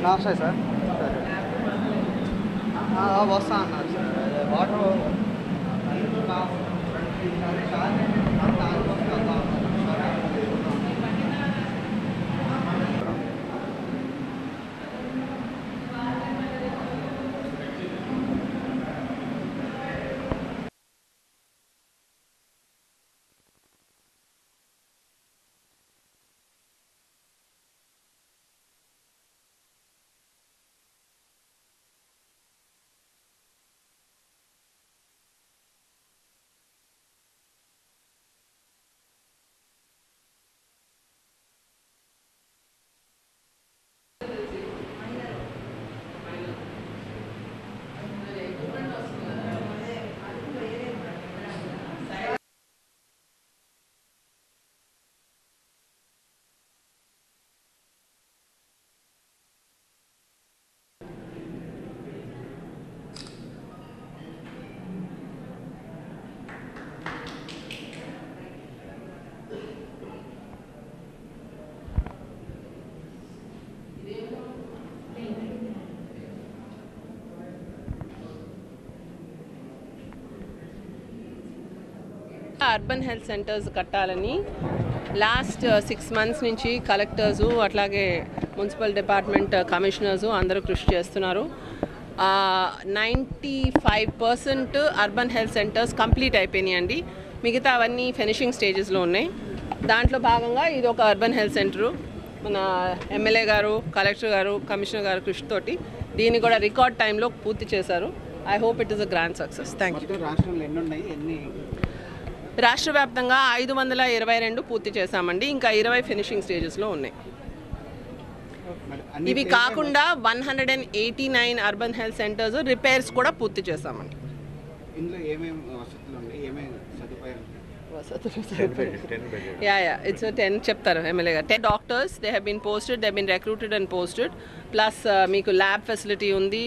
నమస్తే సార్ ఆ, వస్తా అన్నారు సార్ అదే వాటర్ అర్బన్ హెల్త్ సెంటర్స్ కట్టాలని లాస్ట్ సిక్స్ మంత్స్ నుంచి కలెక్టర్సు అట్లాగే మున్సిపల్ డిపార్ట్మెంట్ కమిషనర్సు అందరూ కృషి చేస్తున్నారు ninety five percent urban health centres complete అయిపోయినాయండి మిగతా అవన్నీ ఫినిషింగ్ స్టేజెస్లో ఉన్నాయి దాంట్లో భాగంగా ఇది ఒక అర్బన్ హెల్త్ సెంటరు మన ఎమ్మెల్యే గారు కలెక్టర్ గారు కమిషనర్ గారు కృషితోటి దీన్ని కూడా రికార్డ్ టైంలో పూర్తి చేశారు I hope it is a grand success thank you మొత్తం రాష్ట్రంలో ఎన్ని ఉన్నాయి ఎన్ని రాష్ట్ర వ్యాప్తంగా ఐదు వందల ఇరవై రెండు పూర్తి చేశామండి ఇంకా ఇరవై ఫినిషింగ్ స్టేజెస్లో ఉన్నాయి మరి అన్ని ఇవి ప్లేస్ కాకుండా one hundred and eighty nine urban health centres repairs కూడా పూర్తి చేశామండి ఇందులో ఏమేమి వసతులు ఉన్నాయి ఏమేమి సదుపాయాలు ఉన్నాయి? యా యా ఇట్స్ టెన్ చెప్తారు ఎమ్మెల్యే గారు ten doctors they have been posted they been recruited and posted plus మీకు ల్యాబ్ ఫెసిలిటీ ఉంది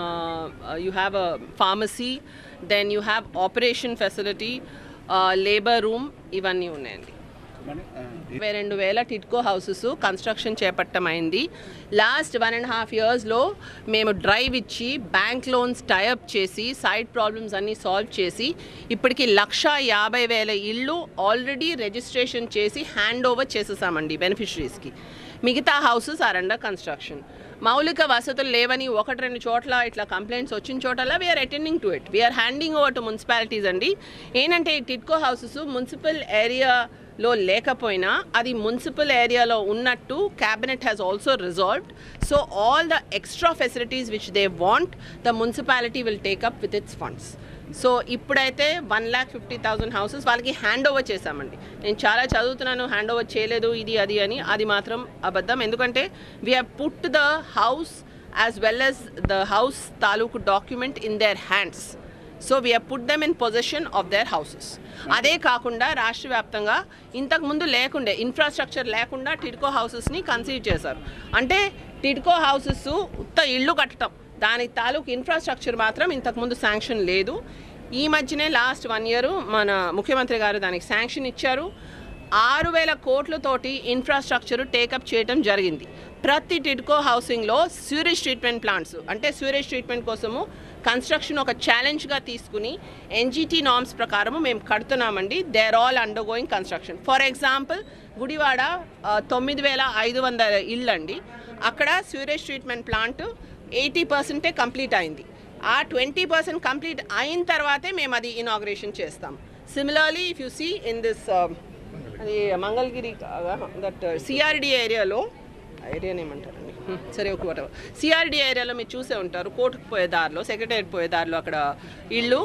you have a pharmacy then you have operation facility labour room ఇవన్నీ ఉన్నాయండి మరి, ఆ, ఇరవై రెండు వేల టిట్కో హౌసెస్ కన్స్ట్రక్షన్ చేపట్టమైంది లాస్ట్ వన్ అండ్ హాఫ్ ఇయర్స్లో మేము డ్రైవ్ ఇచ్చి బ్యాంక్ లోన్స్ టైఅప్ చేసి సైడ్ ప్రాబ్లమ్స్ అన్నీ సాల్వ్ చేసి ఇప్పటికి లక్ష యాభై వేల ఇళ్ళు ఆల్రెడీ రిజిస్ట్రేషన్ చేసి హ్యాండ్ ఓవర్ చేసేసామండి బెనిఫిషరీస్కి మిగతా హౌసెస్ ఆర్ అండర్ కన్స్ట్రక్షన్ మౌలిక వసతులు లేవని ఒకటి రెండు చోట్ల ఇట్లా కంప్లైంట్స్ వచ్చిన చోటలా we're attending to it we're handing over to municipalities అండి ఏంటంటే ఈ టిట్కో హౌసెస్ మున్సిపల్ ఏరియాలో లేకపోయినా అది మున్సిపల్ ఏరియాలో ఉన్నట్టు cabinet has also resolved so all the extra facilities which they want the municipality will take up with its funds so ఇప్పుడైతే one lakh fifty thousand houses వాళ్ళకి హ్యాండ్ ఓవర్ చేశామండి నేను చాలా చదువుతున్నాను హ్యాండ్ ఓవర్ చేయలేదు ఇది అది అని అది మాత్రం అబద్ధం ఎందుకంటే we have put the house as well as the house తాలూకు document in their hands so we have put them in possession of their houses అదే కాకుండా రాష్ట్ర వ్యాప్తంగా ఇంతకుముందు లేకుండే ఇన్ఫ్రాస్ట్రక్చర్ లేకుండా టిడ్కో హౌసెస్ని కన్సీవ్ చేశారు అంటే టిడ్కో హౌసెస్ ఉత్త ఇళ్ళు కట్టడం దాని తాలూకు ఇన్ఫ్రాస్ట్రక్చర్ మాత్రం ఇంతకుముందు శాంక్షన్ లేదు ఈ మధ్యనే లాస్ట్ వన్ ఇయర్ మన ముఖ్యమంత్రి గారు దానికి శాంక్షన్ ఇచ్చారు ఆరు వేల కోట్లతోటి ఇన్ఫ్రాస్ట్రక్చర్ టేకప్ చేయడం జరిగింది ప్రతి టిడ్కో హౌసింగ్లో స్యూరేజ్ ట్రీట్మెంట్ ప్లాంట్స్ అంటే స్యూరేజ్ ట్రీట్మెంట్ కోసము కన్స్ట్రక్షన్ ఒక ఛాలెంజ్గా తీసుకుని ఎన్జిటి నామ్స్ ప్రకారము మేము కడుతున్నామండి they are all undergoing construction for example Gudivada ఆ, తొమ్మిది వేల ఐదు వందల ఇళ్ళు అండి అక్కడ స్యూరేజ్ ట్రీట్మెంట్ ప్లాంట్ ఎయిటీ పర్సెంటే కంప్లీట్ అయింది ఆ ట్వంటీ పర్సెంట్ కంప్లీట్ అయిన తర్వాతే మేము అది ఇనాగ్రేషన్ చేస్తాం similarly if you see in this అది మంగళగిరి దట్ సిఆర్డి ఏరియాలో ఏరియా ఏమంటారండి హ్మ్, సరే ఒక వాట్ సిఆర్డి ఏరియాలో మీరు చూసే ఉంటారు కోర్టుకు పోయే దారిలో సెక్రటరియట్ పోయే దారిలో అక్కడ ఇళ్ళు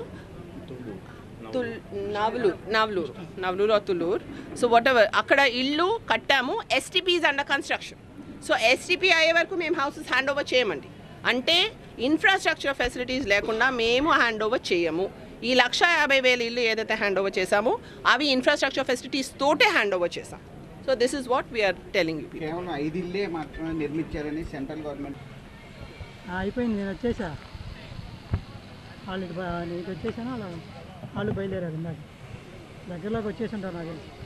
తుల్ Navaluru Navaluru Navaluru or Tulluru so whatever అక్కడ ఇల్లు కట్టాము STPs under construction so STP అయ్యే వరకు మేము హౌసెస్ హ్యాండ్ ఓవర్ చేయమండి అంటే ఇన్ఫ్రాస్ట్రక్చర్ ఫెసిలిటీస్ లేకుండా మేము హ్యాండ్ ఓవర్ చేయము ఈ లక్ష యాభై వేల ఇల్లు ఏదైతే హ్యాండ్ ఓవర్ చేశామో అవి ఇన్ఫ్రాస్ట్రక్చర్ ఫెసిలిటీస్ తోటే హ్యాండ్ ఓవర్ చేసాం so this is what we are telling you కేవలం ఐదు ఇల్లే మాత్రమే నిర్మించారని సెంట్రల్ గవర్నమెంట్ ఆ, అయిపోయింది నేను వచ్చేసా వాళ్ళకి బ- నేను వచ్చేసాను అలా వాళ్ళు బయలుదేరారు ఇందాక దగ్గరలోకి వచ్చేసి ఉంటారు నాకు తెలిసి